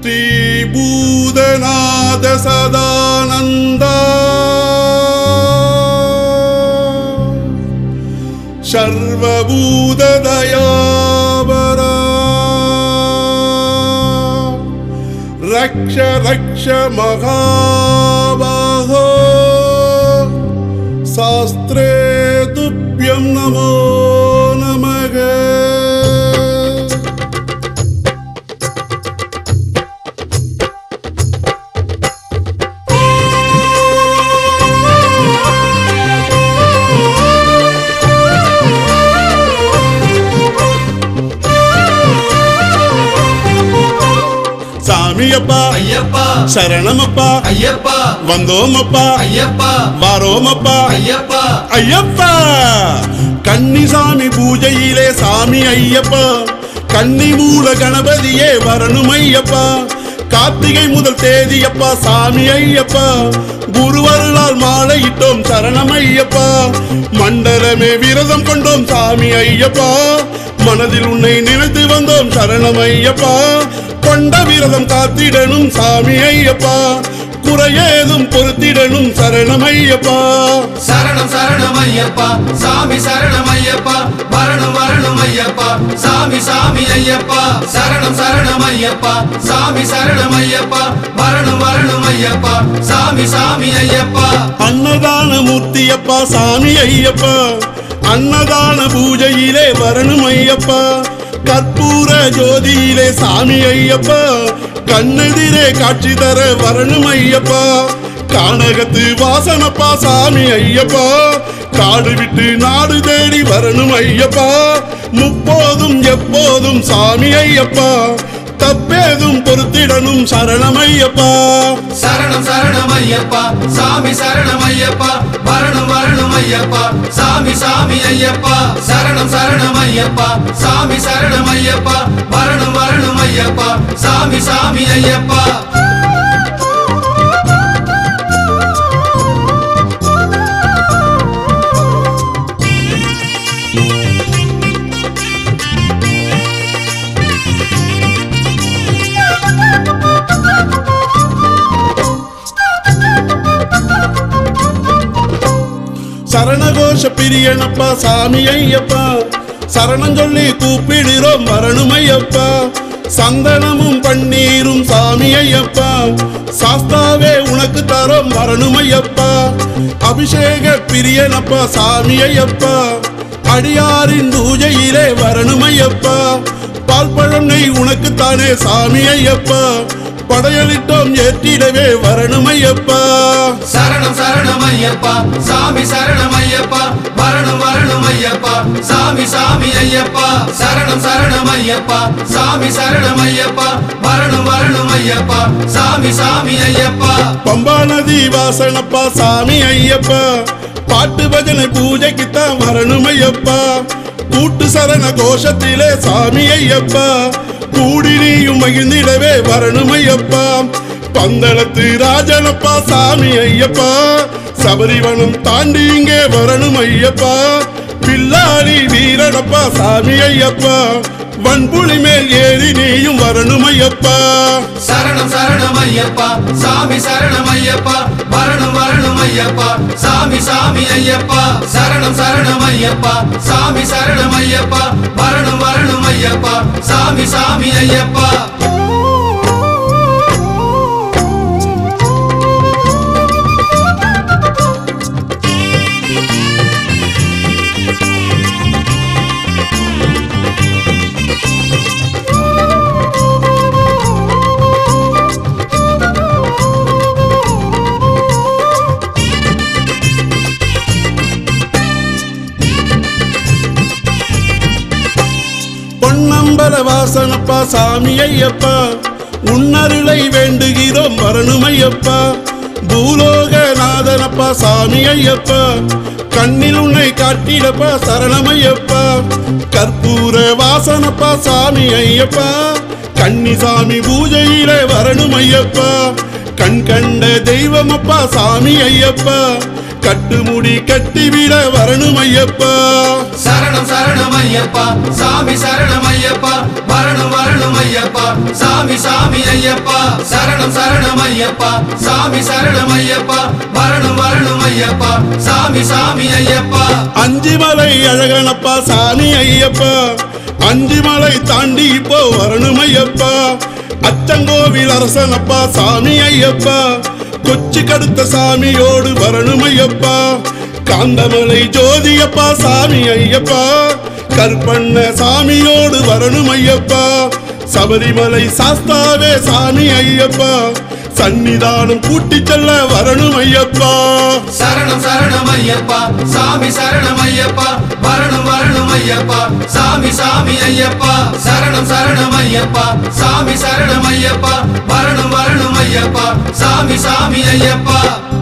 வெற்றி பூதநாத சதானந்தா சர்வபூததயாபரா ரக்ஷ ரக்ஷ மகாபாகோ சாஸ்திரே துப்பியம் நமோ நமக சாமியப்பா ஐயப்பா சரணமப்பா ஐயப்பா வந்தோமப்பா ஐயப்பா வாரோமப்பா ஐயப்பா ஐயப்பா கன்னிசாமி பூஜையிலே சாமி ஐயப்பா கன்னி மூல கணபதியே வரணும் ஐயப்பா கார்த்திகை முதல் தேதியப்பா சாமி ஐயப்பா குருவருளால் மாலையிட்டோம் சரணம் ஐயப்பா மண்டலமே விரதம் கொண்டோம் சாமி ஐயப்பா மனதில் உன்னை நினைத்து வந்தோம் சரணம் ஐயப்பா கொண்ட விரதம் காத்திடணும் சாமி ஐயப்பா குறையேதும் பொறுத்திடணும் சரணம் ஐயப்பா சரணம் சரணம் ஐயப்பா சாமி சரணம் ஐயப்பா வரணும் வரணும் ஐயப்பா சாமி சாமி ஐயப்பா சரணம் சரணம் ஐயப்பா சாமி சரணம் ஐயப்பா வரணும் வரணும் ஐயப்பா சாமி சாமி ஐயப்பா அன்னதான மூர்த்தியப்பா சாமி ஐயப்பா அன்னதான பூஜையிலே வரணும் ஐயப்பா கற்பூர ஜோதியிலே சாமி ஐயப்பா கண்ணெதிரே காட்சி தர வரணும் ஐயப்பா கானகத்து வாசனப்பா சாமி ஐயப்பா காடு விட்டு நாடு தேடி வரணும் ஐயப்பா முப்போதும் எப்போதும் சாமி ஐயப்பா தப்பேதும் பொறுத்திடணும் சரணம் ஐயப்பா சரணம் சரணம் ஐயப்பா சாமி சரணம் ஐயப்பா வரணும் வரணும் ஐயப்பா சாமி சாமி ஐயப்பா சரணம் சரணம் ஐயப்பா சாமி சரணம் ஐயப்பா வரணும் வரணும் ஐயப்பா சாமி சாமி ஐயப்பா சரணகோஷ பிரியனப்பா சாமி ஐயப்பா சரணம் சொல்லி கூப்பிடுறோம் வரணும் ஐயப்பா சந்தனமும் பன்னீரும் சாமி ஐயப்பா சாஸ்தாவே உனக்கு தரோம் வரணும் ஐயப்பா அபிஷேக பிரியனப்பா சாமி ஐயப்பா அடியாரின் பூஜையிலே வரணும் ஐயப்பா பால் பழம் நெய் உனக்கு தானே சாமி ஐயப்பா படையலிட்டோம் ஏற்றிடவே வரணும் ஐயப்பா சரணம் சரணம் ஐயப்பா சாமி சரணம் ஐயப்பா வரணும் வரணும் ஐயப்பா சாமி சாமி ஐயப்பா சரணம் சரணம் ஐயப்பா சாமி சரணம் ஐயப்பா வரணும் வரணும் ஐயப்பா சாமி சாமி ஐயப்பா பம்பா நதி வாசனப்பா சாமி ஐயப்பா பாட்டு பஜனை பூஜைக்குத்தான் வரணும் ஐயப்பா கூட்டு சரண கோஷத்திலே சாமி ஐயப்பா கூடி நீயும் மகிழ்ந்திடவே வரணும் ஐயப்பா பந்தளத்து ராஜனப்பா சாமி ஐயப்பா சபரிவனம் தாண்டி இங்கே வரணும் ஐயப்பா பில்லாடி வீரனப்பா சாமி ஐயப்பா வன்புலி மேல் ஏறி நீயும் வரணும் ஐயப்பா சரணம் சரணம் ஐயப்பா சாமி சரணம் ஐயப்பா வரணும் வரணும் ஐயப்பா சாமி சாமி ஐயப்பா சரணம் சரணம் ஐயப்பா சாமி சரணம் ஐயப்பா வரணும் வரணும் ஐயப்பா சாமி சாமி ஐயப்பா பொன்னம்பல வாசனப்பா சாமி ஐயப்பா உன்னருளை வேண்டுகிறோம் வரணும் ஐயப்பா பூலோகநாதனப்பா சாமி ஐயப்பா கண்ணில் உன்னை காட்டிடப்பா சரணம் ஐயப்பா கற்பூர வாசனப்பா சாமி ஐயப்பா கன்னிசாமி பூஜையில வரணும் ஐயப்பா கண் கண்ட தெய்வமப்பா சாமி ஐயப்பா கட்டுமுடி கட்டிவிட வரணும் ஐயப்பா சரணம் சரணம் ஐயப்பா சாமி சரணம் ஐயப்பா வரணும் வரணும் ஐயப்பா சாமி சாமி ஐயப்பா சரணம் சரணம் ஐயப்பா சாமி சரணம் ஐயப்பா வரணும் வரணும் ஐயப்பா சாமி சாமி ஐயப்பா அஞ்சிமலை அழகனப்பா சாமி ஐயப்பா அஞ்சிமலை தாண்டி இப்போ வரணும் ஐயப்பா அச்சங்கோவில் அரசனப்பா சாமி ஐயப்பா கொச்சி கடுத்த சாமியோடு வரணும் ஐயப்பா காந்தமலை ஜோதியப்பா சாமி ஐயப்பா கற்பண்ண சாமியோடு வரணும் ஐயப்பா சபரிமலை சாஸ்தாவே சாமி ஐயப்பா சன்னிதானம் கூட்டிச் செல்ல வரணும் ஐயப்பா சரணம் சரணம் ஐயப்பா சாமி சரணம் ஐயப்பா வரணும் வரணும் ஐயப்பா சாமி சாமி ஐயப்பா சரணம் சரணம் ஐயப்பா சாமி சரணம் ஐயப்பா வரணும் வரணும் ஐயப்பா சாமி சாமி ஐயப்பா